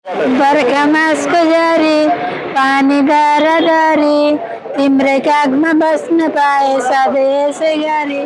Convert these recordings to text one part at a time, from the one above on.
बरखा मासको जारी पानी दारादारी तिम्रै कागमा बस्न पाए सधैँ यसै गरी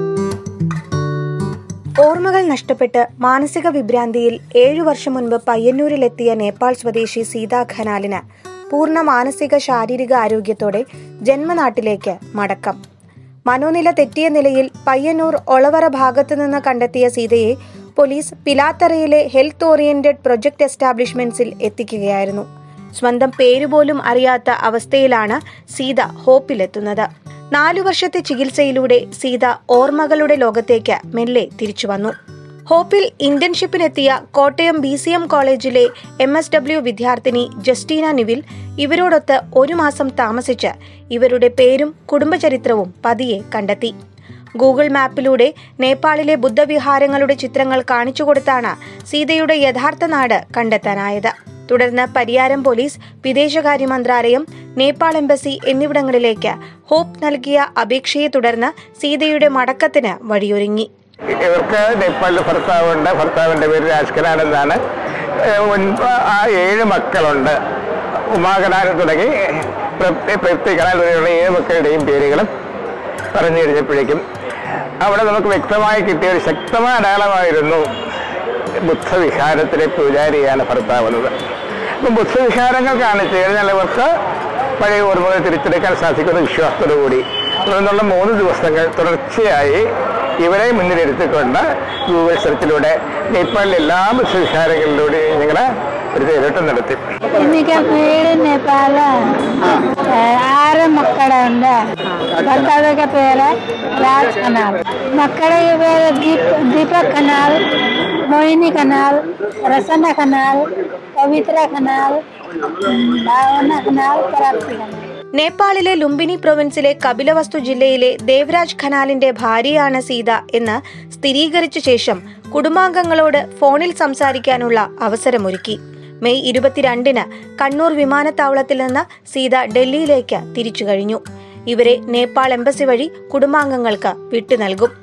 ഓർമ്മകൾ നഷ്ടപ്പെട്ട് മാനസിക വിഭ്രാന്തിയിൽ ഏഴു വർഷം മുൻപ് പയ്യന്നൂരിലെത്തിയ നേപ്പാൾ സ്വദേശി സീതാ ഖനാലിന് പൂർണ്ണ മാനസിക ശാരീരിക ആരോഗ്യത്തോടെ ജന്മനാട്ടിലേക്ക് മടക്കം മനോനില തെറ്റിയ നിലയിൽ പയ്യന്നൂർ ഒളവറ ഭാഗത്തു നിന്ന് കണ്ടെത്തിയ സീതയെ പോലീസ് പിലാത്തറയിലെ ഹെൽത്ത് ഓറിയന്റഡ് പ്രൊജക്ട് എസ്റ്റാബ്ലിഷ്മെന്റ്സിൽ എത്തിക്കുകയായിരുന്നു സ്വന്തം പേരുപോലും അറിയാത്ത അവസ്ഥയിലാണ് സീത ഹോപ്പിലെത്തുന്നത് നാലു വർഷത്തെ ചികിത്സയിലൂടെ സീത ഓർമ്മകളുടെ ലോകത്തേക്ക് മെല്ലെ തിരിച്ചു വന്നു ഹോപ്പിൽ ഇന്റേൺഷിപ്പിനെത്തിയ കോട്ടയം ബി സി എം കോളേജിലെ എം എസ് ഡബ്ല്യു വിദ്യാർത്ഥിനി ജസ്റ്റീന നിവിൽ ഇവരോടൊത്ത് ഒരു മാസം താമസിച്ച് ഇവരുടെ പേരും കുടുംബചരിത്രവും പതിയെ കണ്ടെത്തി ഗൂഗിൾ മാപ്പിലൂടെ നേപ്പാളിലെ ബുദ്ധവിഹാരങ്ങളുടെ ചിത്രങ്ങൾ കാണിച്ചുകൊടുത്താണ് സീതയുടെ യഥാർത്ഥ നാട് കണ്ടെത്താനായത് തുടർന്ന് പരിയാരം പോലീസ് വിദേശകാര്യ മന്ത്രാലയം നേപ്പാൾ എംബസി എന്നിവിടങ്ങളിലേക്ക് ഹോപ്പ് നൽകിയ അപേക്ഷയെ തുടർന്ന് സീതയുടെ മടക്കത്തിന് വഴിയൊരുങ്ങി ഇവർക്ക് നേപ്പാളിൽ ഭർത്താവുണ്ട് ഭർത്താവിൻ്റെ പേര് രാജ്കനാൻ എന്നാണ് ഏഹ് മുൻപ് ആ ഏഴ് മക്കളുണ്ട് ഉമാകനാൽ തുടങ്ങി പ്രപ്തി പ്രപ്തി കനാൽ വരെയുള്ള ഏഴ് മക്കളുടെയും പേരുകളും പറഞ്ഞു കഴിഞ്ഞപ്പോഴേക്കും അവിടെ നമുക്ക് വ്യക്തമായി കിട്ടിയ ഒരു ശക്തമായ അടയാളമായിരുന്നു ബുദ്ധവിഹാരത്തിലെ പൂജാരിയാണ് ഭർത്താവുന്നത് അപ്പം ബുദ്ധവിഹാരങ്ങൾ കാണിച്ചു കഴിഞ്ഞാൽ ഇവർക്ക് പഴയ ഓർമ്മകൾ തിരിച്ചെടുക്കാൻ സാധിക്കുന്ന വിശ്വാസത്തോടു കൂടി തുടർന്നുള്ള മൂന്ന് ദിവസങ്ങൾ തുടർച്ചയായി ഇവരെ മുന്നിലിരുത്തിക്കൊണ്ട് ഗൂഗിൾ സെർച്ചിലൂടെ നേപ്പാളിലെ എല്ലാ ബുദ്ധവിഹാരങ്ങളിലൂടെയും ഞങ്ങൾ ഒരു തേരോട്ടം നടത്തി എനിക്ക് പേര് നേപ്പാള ആറ് മക്കളുണ്ട് ഭർത്താവിന്റെ പേര് രാജ് കനാൽ മക്കളുടെ പേര് ദീപ് ദീപക് കനാൽ മോഹിനി കനാൽ റസന കനാൽ പവിത്ര കനാൽ ഭാവന കനാൽ പ്രാപ്തി കനാൽ നേപ്പാളിലെ ലുംബിനി പ്രൊവിൻസിലെ കപിലവസ്തു ജില്ലയിലെ ദേവരാജ് ഖനാലിന്റെ ഭാര്യയാണ് സീത എന്ന് സ്ഥിരീകരിച്ച ശേഷം കുടുംബാംഗങ്ങളോട് ഫോണിൽ സംസാരിക്കാനുള്ള അവസരമൊരുക്കി മെയ് ഇരുപത്തിരണ്ടിന് കണ്ണൂർ വിമാനത്താവളത്തിൽ നിന്ന് സീത ഡൽഹിയിലേക്ക് തിരിച്ചു കഴിഞ്ഞു ഇവരെ നേപ്പാൾ എംബസി വഴി കുടുംബാംഗങ്ങൾക്ക് വിട്ടു നൽകും